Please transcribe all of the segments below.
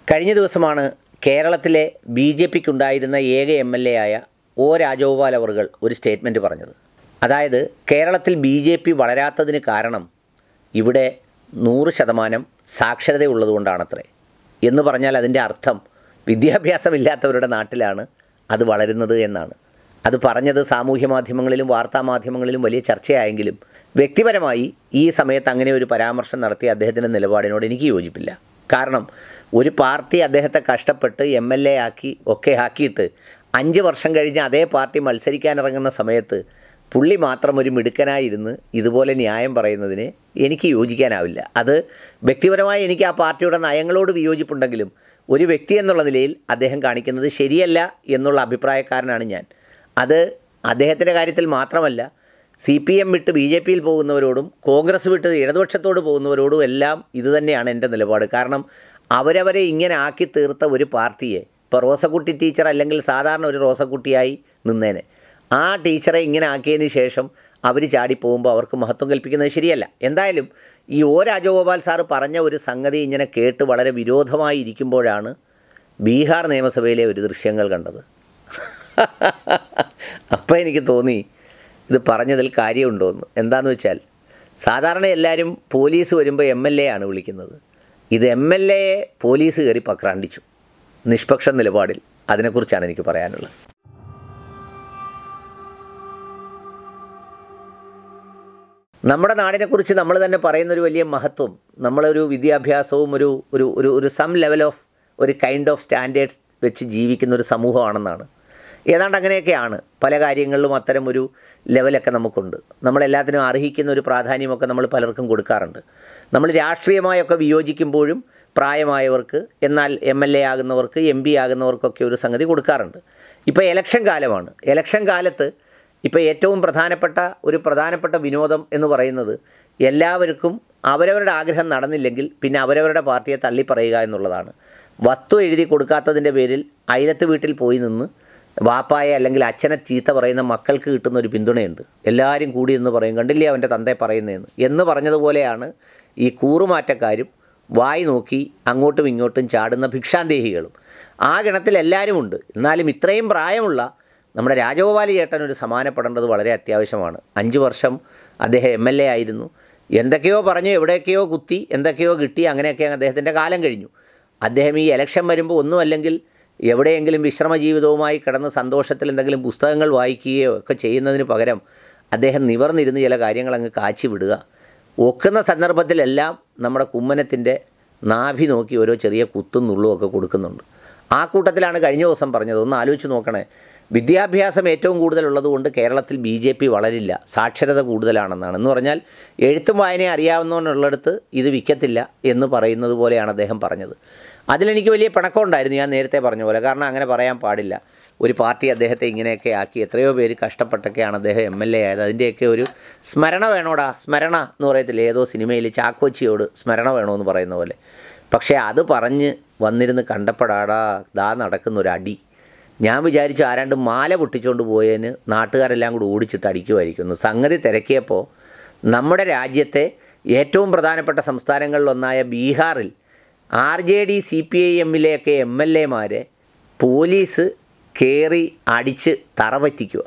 കഴിഞ്ഞ ദിവസമാണ് കേരളത്തിലെ ബി ജെ പിക്കുണ്ടായിരുന്ന ഏക എം എൽ എ ആയ ഒ രാജഗോപാൽ അവർകൾ ഒരു സ്റ്റേറ്റ്മെൻറ്റ് പറഞ്ഞത് അതായത് കേരളത്തിൽ ബി ജെ പി വളരാത്തതിന് കാരണം ഇവിടെ നൂറ് ശതമാനം സാക്ഷരതയുള്ളതുകൊണ്ടാണത്രേ എന്ന് പറഞ്ഞാൽ അതിൻ്റെ അർത്ഥം വിദ്യാഭ്യാസമില്ലാത്തവരുടെ നാട്ടിലാണ് അത് വളരുന്നത് എന്നാണ് അത് പറഞ്ഞത് സാമൂഹ്യ മാധ്യമങ്ങളിലും വാർത്താ മാധ്യമങ്ങളിലും വലിയ ചർച്ചയായെങ്കിലും വ്യക്തിപരമായി ഈ സമയത്ത് അങ്ങനെ ഒരു പരാമർശം നടത്തിയ അദ്ദേഹത്തിൻ്റെ നിലപാടിനോട് എനിക്ക് യോജിപ്പില്ല കാരണം ഒരു പാർട്ടി അദ്ദേഹത്തെ കഷ്ടപ്പെട്ട് എം എൽ എ ആക്കി ഒക്കെ ആക്കിയിട്ട് അഞ്ച് വർഷം കഴിഞ്ഞ് അതേ പാർട്ടി മത്സരിക്കാനിറങ്ങുന്ന സമയത്ത് പുള്ളി മാത്രം ഒരു മിടുക്കനായിരുന്ന് ഇതുപോലെ ന്യായം പറയുന്നതിന് എനിക്ക് യോജിക്കാനാവില്ല അത് വ്യക്തിപരമായി എനിക്ക് ആ പാർട്ടിയുടെ നയങ്ങളോട് വിയോജിപ്പുണ്ടെങ്കിലും ഒരു വ്യക്തി എന്നുള്ള നിലയിൽ അദ്ദേഹം കാണിക്കുന്നത് ശരിയല്ല എന്നുള്ള അഭിപ്രായക്കാരനാണ് ഞാൻ അത് അദ്ദേഹത്തിൻ്റെ കാര്യത്തിൽ മാത്രമല്ല സി പി എം വിട്ട് ബി ജെ പിയിൽ പോകുന്നവരോടും കോൺഗ്രസ് വിട്ട് ഇടതുപക്ഷത്തോട് പോകുന്നവരോടും എല്ലാം ഇതുതന്നെയാണ് എൻ്റെ നിലപാട് കാരണം അവരവരെ ഇങ്ങനെ ആക്കി തീർത്ത ഒരു പാർട്ടിയെ ഇപ്പോൾ റോസക്കുട്ടി ടീച്ചർ അല്ലെങ്കിൽ സാധാരണ ഒരു റോസക്കുട്ടിയായി നിന്നേനെ ആ ടീച്ചറെ ഇങ്ങനെ ആക്കിയതിന് ശേഷം അവർ ചാടിപ്പോകുമ്പോൾ അവർക്ക് മഹത്വം കൽപ്പിക്കുന്നത് ശരിയല്ല എന്തായാലും ഈ ഒ രാജഗോപാൽ സാറ് പറഞ്ഞ ഒരു സംഗതി ഇങ്ങനെ കേട്ട് വളരെ വിരോധമായി ഇരിക്കുമ്പോഴാണ് ബീഹാർ നിയമസഭയിലെ ഒരു ദൃശ്യങ്ങൾ കണ്ടത് അപ്പോൾ എനിക്ക് തോന്നി ഇത് പറഞ്ഞതിൽ കാര്യമുണ്ടോയെന്ന് എന്താണെന്ന് വെച്ചാൽ സാധാരണ എല്ലാവരും പോലീസ് വരുമ്പോൾ എം എൽ എ ആണ് വിളിക്കുന്നത് ഇത് എം എൽ എയെ പോലീസ് കയറി പക്രാണ്ടിച്ചു നിഷ്പക്ഷ നിലപാടിൽ അതിനെക്കുറിച്ചാണ് എനിക്ക് പറയാനുള്ളത് നമ്മുടെ നാടിനെക്കുറിച്ച് നമ്മൾ തന്നെ പറയുന്ന ഒരു വലിയ മഹത്വം നമ്മളൊരു വിദ്യാഭ്യാസവും ഒരു ഒരു ഒരു ഒരു സം ലെവൽ ഓഫ് ഒരു കൈൻഡ് ഓഫ് സ്റ്റാൻഡേർഡ്സ് വെച്ച് ജീവിക്കുന്ന ഒരു സമൂഹമാണെന്നാണ് ഏതാണ്ട് അങ്ങനെയൊക്കെയാണ് പല കാര്യങ്ങളിലും അത്തരം ഒരു ലെവലൊക്കെ നമുക്കുണ്ട് നമ്മളെല്ലാത്തിനും അർഹിക്കുന്ന ഒരു പ്രാധാന്യമൊക്കെ നമ്മൾ പലർക്കും കൊടുക്കാറുണ്ട് നമ്മൾ രാഷ്ട്രീയമായൊക്കെ വിയോജിക്കുമ്പോഴും പ്രായമായവർക്ക് എന്നാൽ എം എൽ എ ആകുന്നവർക്ക് എം പി ആകുന്നവർക്കൊക്കെ ഒരു സംഗതി കൊടുക്കാറുണ്ട് ഇപ്പോൾ എലക്ഷൻ കാലമാണ് എലക്ഷൻ കാലത്ത് ഇപ്പോൾ ഏറ്റവും പ്രധാനപ്പെട്ട ഒരു പ്രധാനപ്പെട്ട വിനോദം എന്ന് പറയുന്നത് എല്ലാവർക്കും അവരവരുടെ ആഗ്രഹം നടന്നില്ലെങ്കിൽ പിന്നെ അവരവരുടെ പാർട്ടിയെ തള്ളിപ്പറയുക എന്നുള്ളതാണ് വസ്തു എഴുതി കൊടുക്കാത്തതിൻ്റെ പേരിൽ അയലത്ത് വീട്ടിൽ പോയി നിന്ന് വാപ്പായെ അല്ലെങ്കിൽ അച്ഛനെ ചീത്ത പറയുന്ന മക്കൾക്ക് കിട്ടുന്ന ഒരു പിന്തുണയുണ്ട് എല്ലാവരും കൂടി എന്ന് പറയും കണ്ടില്ലേ അവൻ്റെ തന്തയെ പറയുന്നതെന്ന് എന്ന് പറഞ്ഞതുപോലെയാണ് ഈ കൂറുമാറ്റക്കാരും വായി നോക്കി അങ്ങോട്ടും ഇങ്ങോട്ടും ചാടുന്ന ഭിക്ഷാന്തേഹികളും ആ ഗണത്തിൽ എല്ലാവരും ഉണ്ട് എന്നാലും ഇത്രയും പ്രായമുള്ള നമ്മുടെ രാജഗോപാൽ ചേട്ടൻ ഒരു സമാനപ്പെടേണ്ടത് വളരെ അത്യാവശ്യമാണ് അഞ്ച് വർഷം അദ്ദേഹം എം എൽ എ ആയിരുന്നു എന്തൊക്കെയോ പറഞ്ഞു എവിടെയൊക്കെയോ കുത്തി എന്തൊക്കെയോ കിട്ടി അങ്ങനെയൊക്കെ അദ്ദേഹത്തിൻ്റെ കാലം കഴിഞ്ഞു അദ്ദേഹം ഈ ഇലക്ഷൻ വരുമ്പോൾ ഒന്നുമല്ലെങ്കിൽ എവിടെയെങ്കിലും വിശ്രമ ജീവിതവുമായി കിടന്ന് സന്തോഷത്തിൽ എന്തെങ്കിലും പുസ്തകങ്ങൾ വായിക്കുകയോ ഒക്കെ ചെയ്യുന്നതിന് പകരം അദ്ദേഹം നിവർന്നിരുന്ന് ചില കാര്യങ്ങൾ അങ്ങ് കാച്ചി വിടുക ഒക്കുന്ന സന്ദർഭത്തിലെല്ലാം നമ്മുടെ കുമ്മനത്തിൻ്റെ നാഭി നോക്കി ഓരോ ചെറിയ കുത്തും നുള്ളും ഒക്കെ കൊടുക്കുന്നുണ്ട് ആ കൂട്ടത്തിലാണ് കഴിഞ്ഞ ദിവസം പറഞ്ഞത് ഒന്ന് ആലോചിച്ച് നോക്കണേ വിദ്യാഭ്യാസം ഏറ്റവും കൂടുതലുള്ളതുകൊണ്ട് കേരളത്തിൽ ബി ജെ പി വളരില്ല സാക്ഷരത കൂടുതലാണെന്നാണ് എന്ന് പറഞ്ഞാൽ എഴുത്തും വായനയും അറിയാവുന്നവനുള്ളിടത്ത് ഇത് വിൽക്കത്തില്ല എന്ന് പറയുന്നത് പോലെയാണ് അദ്ദേഹം പറഞ്ഞത് അതിലെനിക്ക് വലിയ പിണക്കമുണ്ടായിരുന്നു ഞാൻ നേരത്തെ പറഞ്ഞ പോലെ കാരണം അങ്ങനെ പറയാൻ പാടില്ല ഒരു പാർട്ടി അദ്ദേഹത്തെ ഇങ്ങനെയൊക്കെ ആക്കി എത്രയോ പേര് കഷ്ടപ്പെട്ടൊക്കെയാണ് അദ്ദേഹം എം എൽ എ ആയത് അതിൻ്റെയൊക്കെ ഒരു സ്മരണ വേണോടാ സ്മരണ എന്ന് പറയത്തില്ല ഏതോ സിനിമയിൽ ചാക്കോച്ചിയോട് സ്മരണ വേണമെന്ന് പറയുന്ന പോലെ പക്ഷേ അത് പറഞ്ഞ് വന്നിരുന്ന് കണ്ടപ്പോഴാടാ ദാ നടക്കുന്ന ഒരു അടി ഞാൻ വിചാരിച്ചു ആരാണ്ട് മാല പൊട്ടിച്ചുകൊണ്ട് പോയതിന് നാട്ടുകാരെല്ലാം കൂടി ഓടിച്ചിട്ട് അടിക്കുമായിരിക്കുന്നു സംഗതി തിരക്കിയപ്പോൾ നമ്മുടെ രാജ്യത്തെ ഏറ്റവും പ്രധാനപ്പെട്ട സംസ്ഥാനങ്ങളിലൊന്നായ ബീഹാറിൽ R J D C P I എമ്മിലെയൊക്കെ എം എൽ എമാരെ പോലീസ് കയറി അടിച്ച് തറ പറ്റിക്കുക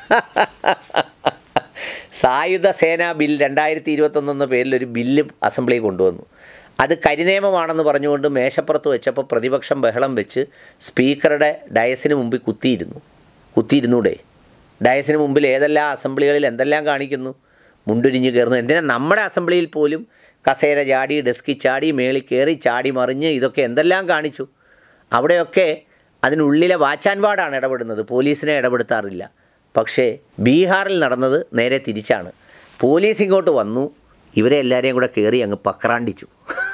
സായുധ സേനാ ബിൽ രണ്ടായിരത്തി ഇരുപത്തൊന്നെന്ന പേരിൽ ഒരു ബില്ലും അസംബ്ലിയിൽ കൊണ്ടുവന്നു അത് കരിനിയമമാണെന്ന് പറഞ്ഞുകൊണ്ട് മേശപ്പുറത്ത് വെച്ചപ്പോൾ പ്രതിപക്ഷം ബഹളം വെച്ച് സ്പീക്കറുടെ ഡയസിന് മുമ്പിൽ കുത്തിയിരുന്നു കുത്തിയിരുന്നൂടെ ഡയസിന് മുമ്പിൽ ഏതെല്ലാം അസംബ്ലികളിൽ എന്തെല്ലാം കാണിക്കുന്നു മുണ്ടുരിഞ്ഞ് കയറുന്നു എന്തിനാ നമ്മുടെ അസംബ്ലിയിൽ പോലും കസേര ചാടി ഡെസ്കിൽ ചാടി മേളിൽ കയറി ചാടി മറിഞ്ഞ് ഇതൊക്കെ എന്തെല്ലാം കാണിച്ചു അവിടെയൊക്കെ അതിനുള്ളിലെ വാച്ചാൻവാടാണ് ഇടപെടുന്നത് പോലീസിനെ ഇടപെടുത്താറില്ല പക്ഷേ ബീഹാറിൽ നടന്നത് നേരെ തിരിച്ചാണ് പോലീസ് ഇങ്ങോട്ട് വന്നു ഇവരെ എല്ലാവരെയും കൂടെ കയറി അങ്ങ് പക്രാണ്ടിച്ചു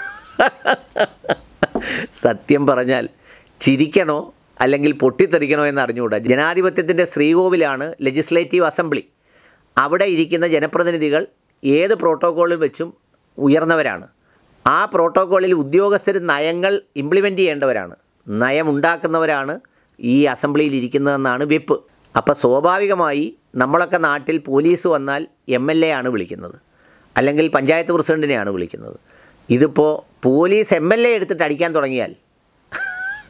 സത്യം പറഞ്ഞാൽ ചിരിക്കണോ അല്ലെങ്കിൽ പൊട്ടിത്തെറിക്കണോ എന്ന് അറിഞ്ഞുകൂടാ ജനാധിപത്യത്തിൻ്റെ ശ്രീകോവിലാണ് ലെജിസ്ലേറ്റീവ് അസംബ്ലി അവിടെ ഇരിക്കുന്ന ജനപ്രതിനിധികൾ ഏത് പ്രോട്ടോക്കോളിൽ വെച്ചും ഉയർന്നവരാണ് ആ പ്രോട്ടോക്കോളിൽ ഉദ്യോഗസ്ഥർ നയങ്ങൾ ഇംപ്ലിമെൻ്റ് ചെയ്യേണ്ടവരാണ് നയമുണ്ടാക്കുന്നവരാണ് ഈ അസംബ്ലിയിൽ ഇരിക്കുന്നതെന്നാണ് വെപ്പ് അപ്പോൾ സ്വാഭാവികമായി നമ്മളൊക്കെ നാട്ടിൽ പോലീസ് വന്നാൽ എം എൽ എ ആണ് വിളിക്കുന്നത് അല്ലെങ്കിൽ പഞ്ചായത്ത് പ്രസിഡൻറ്റിനെയാണ് വിളിക്കുന്നത് ഇതിപ്പോൾ പോലീസ് എം എൽ എ എടുത്തിട്ട് അടിക്കാൻ തുടങ്ങിയാൽ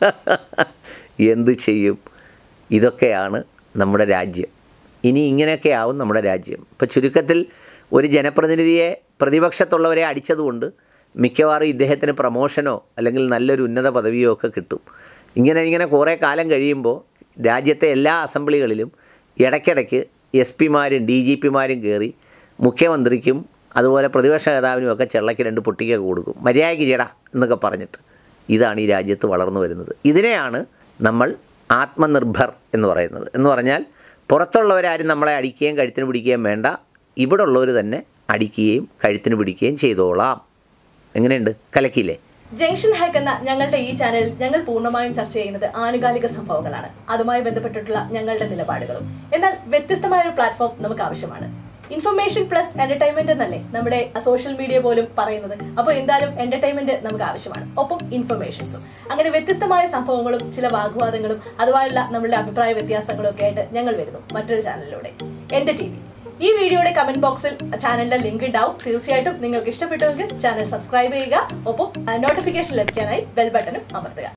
എന്ത് ചെയ്യും ഇതൊക്കെയാണ് നമ്മുടെ രാജ്യം ഇനി ഇങ്ങനെയൊക്കെ ആവും നമ്മുടെ രാജ്യം ഇപ്പോൾ ചുരുക്കത്തിൽ ഒരു ജനപ്രതിനിധിയെ പ്രതിപക്ഷത്തുള്ളവരെ അടിച്ചതുകൊണ്ട് മിക്കവാറും ഇദ്ദേഹത്തിന് പ്രമോഷനോ അല്ലെങ്കിൽ നല്ലൊരു ഉന്നത പദവിയോ ഒക്കെ കിട്ടും ഇങ്ങനെ ഇങ്ങനെ കുറേ കാലം കഴിയുമ്പോൾ രാജ്യത്തെ എല്ലാ അസംബ്ലികളിലും ഇടയ്ക്കിടയ്ക്ക് എസ് പിമാരും ഡി ജി പിമാരും കയറി മുഖ്യമന്ത്രിക്കും അതുപോലെ പ്രതിപക്ഷ നേതാവിനും ഒക്കെ ചെള്ളയ്ക്ക് രണ്ട് പൊട്ടിക്ക കൊടുക്കും മര്യാദയ്ക്ക് ചെയ്യടാ എന്നൊക്കെ പറഞ്ഞിട്ട് ഇതാണ് ഈ രാജ്യത്ത് വളർന്നു വരുന്നത് ഇതിനെയാണ് നമ്മൾ ആത്മനിർഭർ എന്ന് പറയുന്നത് എന്ന് പറഞ്ഞാൽ പുറത്തുള്ളവരാരും നമ്മളെ അടിക്കുകയും കഴുത്തിന് പിടിക്കുകയും വേണ്ട ഇവിടെ ഉള്ളവർ തന്നെ അടിക്കുകയും കഴുത്തിന് പിടിക്കുകയും ചെയ്തോളാം എങ്ങനെയുണ്ട് കലക്കിയില്ലേ ജംഗ്ഷൻ ഹാക്ക് എന്ന ഞങ്ങളുടെ ഈ ചാനലിൽ ഞങ്ങൾ പൂർണ്ണമായും ചർച്ച ചെയ്യുന്നത് ആനുകാലിക സംഭവങ്ങളാണ് അതുമായി ബന്ധപ്പെട്ടിട്ടുള്ള ഞങ്ങളുടെ നിലപാടുകളും എന്നാൽ വ്യത്യസ്തമായ ഒരു പ്ലാറ്റ്ഫോം നമുക്ക് ആവശ്യമാണ് ഇൻഫർമേഷൻ പ്ലസ് എന്റർടൈൻമെന്റ് എന്നല്ലേ നമ്മുടെ സോഷ്യൽ മീഡിയ പോലും പറയുന്നത് അപ്പോൾ എന്തായാലും എന്റർടൈൻമെന്റ് നമുക്ക് ആവശ്യമാണ് ഒപ്പം ഇൻഫർമേഷൻസും അങ്ങനെ വ്യത്യസ്തമായ സംഭവങ്ങളും ചില വാഗ്വാദങ്ങളും അതുമായുള്ള നമ്മളുടെ അഭിപ്രായ വ്യത്യാസങ്ങളും ഒക്കെ ആയിട്ട് ഞങ്ങൾ വരുന്നു മറ്റൊരു ചാനലിലൂടെ എന്റെ ടി ഈ വീഡിയോയുടെ കമന്റ് ബോക്സിൽ ചാനലിന്റെ ലിങ്ക് ഉണ്ടാവും തീർച്ചയായിട്ടും നിങ്ങൾക്ക് ഇഷ്ടപ്പെട്ടുവെങ്കിൽ ചാനൽ സബ്സ്ക്രൈബ് ചെയ്യുക ഒപ്പം നോട്ടിഫിക്കേഷൻ ലഭിക്കാനായി ബെൽ ബട്ടണും അമർത്തുക